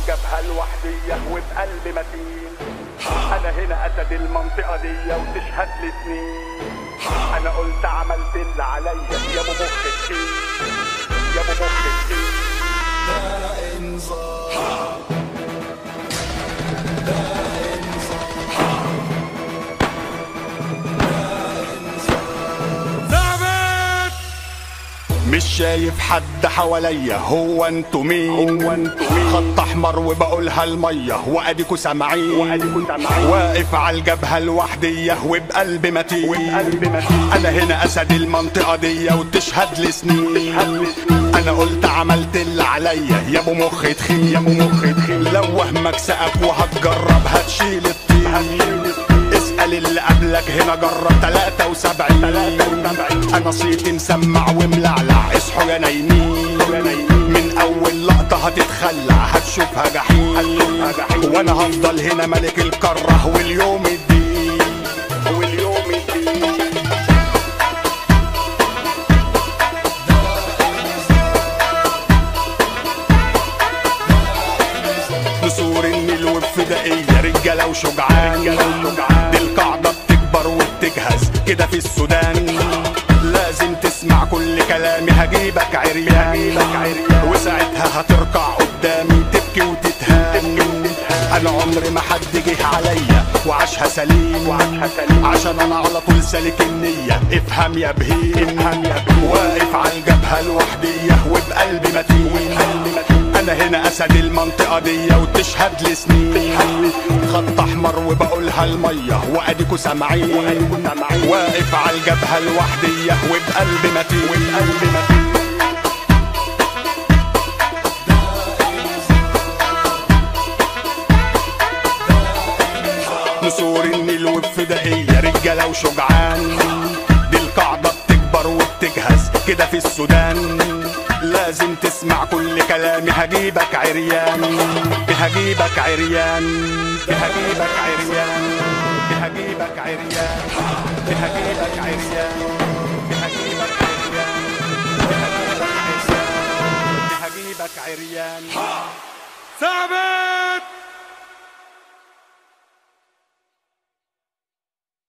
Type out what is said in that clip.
الجبهة الوحدية وبقلب متين انا هنا اسد المنطقة دي وتشهد لي سنين انا قلت عملت اللي عليا يا ابو مخ التين يا ابو مخ التين مش شايف حد حواليا هو انتوا مين هو انتوا مين؟ خط احمر وبقولها الميه واديكوا سامعين وأديكوا سامعين. واقف على الجبهه الوحديه وبقلب متين وبقلب متين. انا هنا اسد المنطقه دي وتشهد لي سنين تشهد لي سنين. انا قلت عملت اللي عليا يا ابو مخ تخين يا ابو مخ تخين لو وهمك سقف وهتجرب هتشيل الطين هتشيل اسأل اللي قبلك هنا جرب 73 73. انا صيتي مسمع وملعلع اصحوا يا نايمين يا نايمين. من اول لقطة هتتخلع هتشوفها جحيم هتشوفها جحيم. وانا هفضل هنا ملك الكرة واليوم الدين واليوم الدين نسور النيل وابتدائية رجالة وشجعان رجالة وشجعان. دي القاعدة بتكبر وبتجهز كده في السودان لازم تسمع كل كلامي هجيبك عريان هجيبك عريان. وساعتها هتركع قدامي تبكي وتتهان انا عمري ما حد جه عليا وعاشها سليم وعاشها سليم. عشان انا على طول سالك النية افهم يا بهيم افهم يا بهيم. واقف على الجبهة الوحدية وبقلبي متين وبقلبي متين. انا هنا اسد المنطقة دي وتشهد لي سنين خط احمر وبقولها المية واديكوا سامعين وأديكوا سامعين. واقف على الجبهة الوحدية وبقلبي متين وبقلب متين نسور النيل وابتدائية رجالة وشجعان دي القاعدة بتكبر وبتجهز كده في السودان لازم تسمع كل كلامي هجيبك عريان هجيبك عريان هجيبك عريان هجيبك عريان هجيبك عريان هجيبك عريان هجيبك عريان ثابت